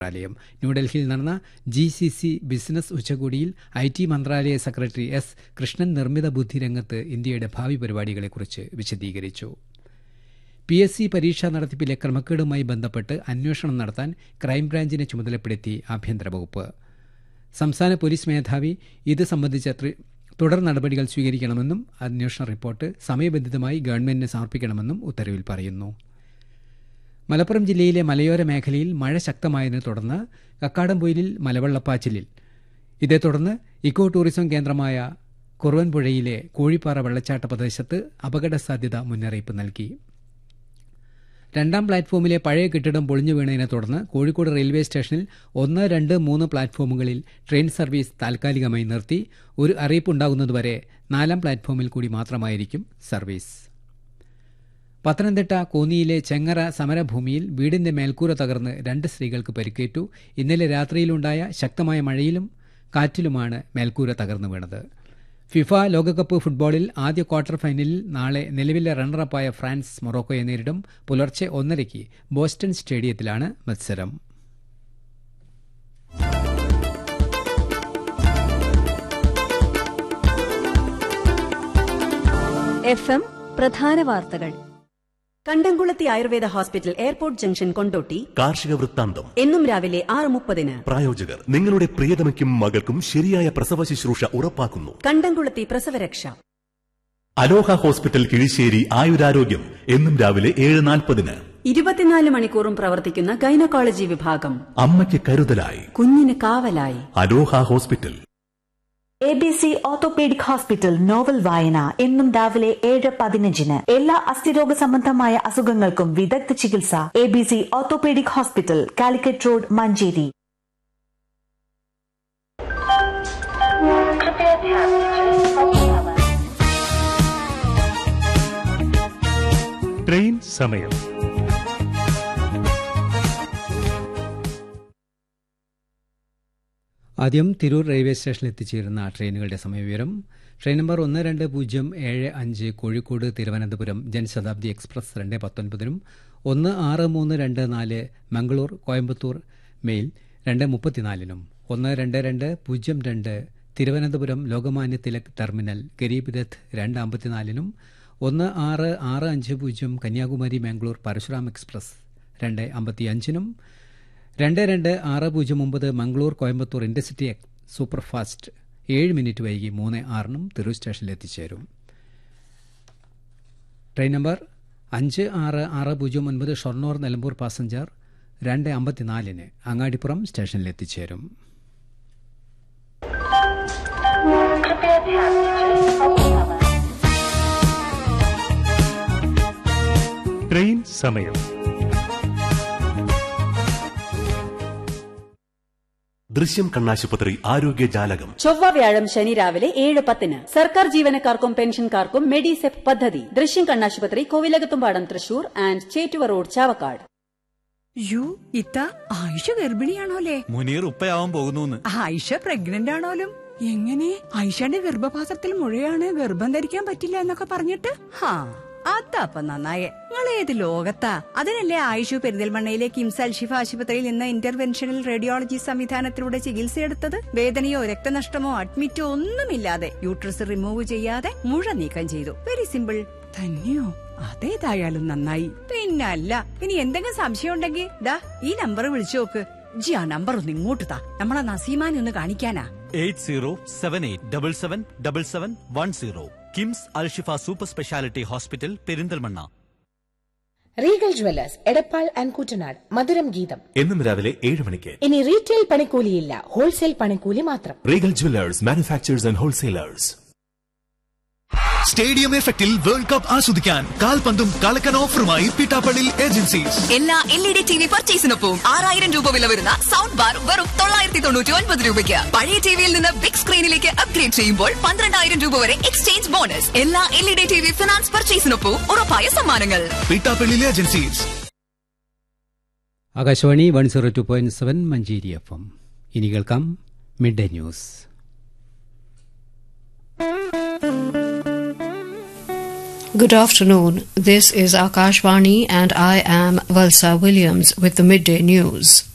മന്ത്രാലയം ന്യൂഡൽഹിയിൽ നടന്ന ജി സി സി ബിസിനസ് ഉച്ചകോടിയിൽ ഐ ടി മന്ത്രാലയ സെക്രട്ടറി എസ് കൃഷ്ണൻ നിർമ്മിത ബുദ്ധി രംഗത്ത് ഇന്ത്യയുടെ ഭാവി പരിപാടികളെക്കുറിച്ച് വിശദീകരിച്ചു പി എസ് സി പരീക്ഷാ നടത്തിപ്പിലെ ക്രമക്കേടുമായി ബന്ധപ്പെട്ട് അന്വേഷണം നടത്താൻ ക്രൈംബ്രാഞ്ചിനെ ചുമതലപ്പെടുത്തി ആഭ്യന്തര വകുപ്പ് സംസ്ഥാന പോലീസ് മേധാവി ഇത് സംബന്ധിച്ച തുടർ നടപടികൾ സ്വീകരിക്കണമെന്നും അന്വേഷണ റിപ്പോർട്ട് സമയബന്ധിതമായി ഗവൺമെന്റിന് സമർപ്പിക്കണമെന്നും ഉത്തരവിൽ പറയുന്നു മലപ്പുറം ജില്ലയിലെ മലയോര മേഖലയിൽ മഴ ശക്തമായതിനെ തുടർന്ന് കക്കാടംപൊയിലിൽ മലവെള്ളപ്പാച്ചിലിൽ ഇതേ തുടർന്ന് ഇക്കോ ടൂറിസം കേന്ദ്രമായ കുറുവൻപുഴയിലെ കോഴിപ്പാറ വെള്ളച്ചാട്ട പ്രദേശത്ത് അപകട സാധ്യത മുന്നറിയിപ്പ് നൽകി രണ്ടാം പ്ലാറ്റ്ഫോമിലെ പഴയ കെട്ടിടം പൊളിഞ്ഞു വീണതിനെ തുടർന്ന് കോഴിക്കോട് റെയിൽവേ സ്റ്റേഷനിൽ ഒന്ന് രണ്ട് മൂന്ന് പ്ലാറ്റ്ഫോമുകളിൽ ട്രെയിൻ സർവീസ് താൽക്കാലികമായി നിർത്തി ഒരു അറിയിപ്പുണ്ടാകുന്നതുവരെ നാലാം പ്ലാറ്റ്ഫോമിൽ കൂടി മാത്രമായിരിക്കും സർവീസ് പത്തനംതിട്ട കോന്നിയിലെ ചെങ്ങറ സമരഭൂമിയിൽ വീടിന്റെ മേൽക്കൂര തകർന്ന് രണ്ട് സ്ത്രീകൾക്ക് പരിക്കേറ്റു ഇന്നലെ രാത്രിയിലുണ്ടായ ശക്തമായ മഴയിലും കാറ്റിലുമാണ് മേൽക്കൂര തകർന്നു വീണത് ഫിഫ ലോകകപ്പ് ഫുട്ബോളിൽ ആദ്യ ക്വാർട്ടർ ഫൈനലിൽ നാളെ നിലവിലെ റണ്ണറപ്പായ ഫ്രാൻസ് മൊറോക്കോയെ നേരിടും പുലർച്ചെ ഒന്നരയ്ക്ക് ബോസ്റ്റൺ സ്റ്റേഡിയത്തിലാണ് മത്സരം എഫ് എം പ്രധാന വാർത്തകൾ Kandamkulathy Ayurveda hospital airport junction Kondotty കാർഷിക വൃത്താന്തം എന്നും രാവിലെ ആറ് മുപ്പതിന് പ്രായോജകർ നിങ്ങളുടെ പ്രിയതമയ്ക്കും മകൾക്കും ശരിയായ പ്രസവ ശുശ്രൂഷ ഉറപ്പാക്കുന്നു കണ്ടംകുളത്തി പ്രസവരക്ഷ അലോഹ ഹോസ്പിറ്റൽ കിഴിശ്ശേരി ആയുരാരോഗ്യം എന്നും രാവിലെ ഏഴ് നാൽപ്പതിന് ഇരുപത്തിനാല് മണിക്കൂറും പ്രവർത്തിക്കുന്ന ഗൈനക്കോളജി വിഭാഗം അമ്മയ്ക്ക് കരുതലായി കുഞ്ഞിന് കാവലായി Aloha hospital A B C orthopaedic hospital novel വായന എന്നും രാവിലെ ഏഴ് പതിനഞ്ചിന് എല്ലാ അസ്ഥിരോഗ സംബന്ധമായ അസുഖങ്ങൾക്കും വിദഗ്ധ ചികിത്സ A B C orthopaedic hospital Calicut road Manjeri train സമയം ആദ്യം തിരൂർ റെയിൽവേ സ്റ്റേഷനിൽ എത്തിച്ചേരുന്ന ട്രെയിനുകളുടെ സമയവിവരം ട്രെയിൻ നമ്പർ ഒന്ന് രണ്ട് പൂജ്യം ഏഴ് അഞ്ച് കോഴിക്കോട് തിരുവനന്തപുരം ജനശതാബ്ദി എക്സ്പ്രസ് രണ്ട് പത്തൊൻപതിനും ഒന്ന് ആറ് മൂന്ന് രണ്ട് നാല് മംഗളൂർ കോയമ്പത്തൂർ മെയിൽ രണ്ട് മുപ്പത്തിനാലിനും ഒന്ന് രണ്ട് രണ്ട് പൂജ്യം രണ്ട് തിരുവനന്തപുരം ലോകമാന്യ തിലക് ടെർമിനൽ ഗരീബ് രഥ് രണ്ട് അമ്പത്തിനാലിനും ഒന്ന് ആറ് ആറ് അഞ്ച് പൂജ്യം കന്യാകുമാരി മാംഗ്ലൂർ പരശുറാം എക്സ്പ്രസ് രണ്ട് അമ്പത്തിയഞ്ചിനും രണ്ട് രണ്ട് ആറ് പൂജ്യം ഒമ്പത് മംഗളൂർ കോയമ്പത്തൂർ ഇന്റർസിറ്റി സൂപ്പർഫാസ്റ്റ് ഏഴ് മിനിറ്റ് വൈകി മൂന്ന് ആറിനും തിരൂർ സ്റ്റേഷനിൽ എത്തിച്ചേരും ട്രെയിൻ നമ്പർ അഞ്ച് ആറ് ആറ് പൂജ്യം ഒൻപത് ഷൊർണൂർ നിലമ്പൂർ പാസഞ്ചർ രണ്ട് അമ്പത്തിനാലിന് അങ്ങാടിപ്പുറം സ്റ്റേഷനിൽ എത്തിച്ചേരും ട്രെയിൻ സമയം ദൃശ്യം കണ്ണാശുപത്രി ആരോഗ്യ ജാലകം ചൊവ്വ വ്യാഴം ശനി രാവിലെ ഏഴ് പത്തിന് സർക്കാർ ജീവനക്കാർക്കും പെൻഷൻകാർക്കും മെഡിസെപ് പദ്ധതി ദൃശ്യം കണ്ണാശുപത്രി കോവിലകത്തുംപാടം തൃശൂർ ആൻഡ് ചേറ്റുവ റോഡ് ചാവക്കാട് യു ഇത്ത ആയിഷ ഗർഭിണിയാണോലേ മുനീർ ഉപ്പയാവാൻ പോകുന്നു ആയിഷ പ്രഗ്നന്റ് ആണോലും എങ്ങനെ ആയിഷയുടെ ഗർഭപാത്രത്തിൽ മുഴയാണ് ഗർഭം ധരിക്കാൻ പറ്റില്ല എന്നൊക്കെ പറഞ്ഞിട്ട് ഹാ അതപ്പ നന്നായേ നിങ്ങൾ ഏത് ലോകത്താ അതിനല്ലേ ആയിഷു പെരിന്തൽമണ്ണയിലെ കിംസ് അൽഷിഫ ആശുപത്രിയിൽ നിന്ന് ഇന്റർവെൻഷണൽ റേഡിയോളജി സംവിധാനത്തിലൂടെ ചികിത്സയെടുത്തത് വേദനയോ രക്തനഷ്ടമോ അഡ്മിറ്റോ ഒന്നുമില്ലാതെ യൂട്രസ് റിമൂവ് ചെയ്യാതെ മുഴ നീക്കം ചെയ്തു വെരി സിമ്പിൾ തന്നെയോ അതേതായാലും നന്നായി പിന്നല്ല ഇനി എന്തെങ്കിലും സംശയം ഉണ്ടെങ്കിൽ ദാ ഈ നമ്പർ വിളിച്ചു നോക്ക് ജി ആ നമ്പർ ഒന്ന് ഇങ്ങോട്ട് താ നമ്മളെ നസീമാനെ ഒന്ന് കാണിക്കാനാ eight zero seven eight double seven double seven one zero KIMS Alshifa super speciality hospital Perinthalmanna Regal jewellers Edappal and Kuttanad മധുരം ഗീതം എന്നും രാവിലെ ഏഴ് മണിക്ക് ഇനി റീറ്റെയിൽ പണിക്കൂലിയില്ല ഹോൾസെയിൽ പണിക്കൂലി മാത്രം Regal jewellers manufacturers and wholesalers stadium എഫക്റ്റിൽ വേൾഡ് കപ്പ് ആസ്വദിക്കാൻ കാൽപന്തും കളക്കൻ ഓഫറുമായി പിട്ടാപ്പള്ളി ഏജൻസീസ് എല്ലാ L E D T V പർച്ചേസിനൊപ്പം ആറായിരം രൂപ വില വരുന്ന സൗണ്ട് ബാർ വെറും തൊള്ളായിരത്തി തൊണ്ണൂറ്റി ഒൻപത് രൂപയ്ക്ക് പഴയ ടിവിയിൽ നിന്ന് ബിഗ് സ്ക്രീനിലേക്ക് അപ്ഗ്രേഡ് ചെയ്യുമ്പോൾ പന്ത്രണ്ടായിരം രൂപ വരെ എക്സ്ചേഞ്ച് ബോണസ് എല്ലാ L E D T V finance പർച്ചേസിനൊപ്പം ഉറപ്പായ സമ്മാനങ്ങൾ Pittappilly agencies Akashvani one zero two point seven Manjeri F M ഇനി കേൾക്കാം mid day news Good afternoon. This is Akashvani and I am Valsa Williams with the midday news.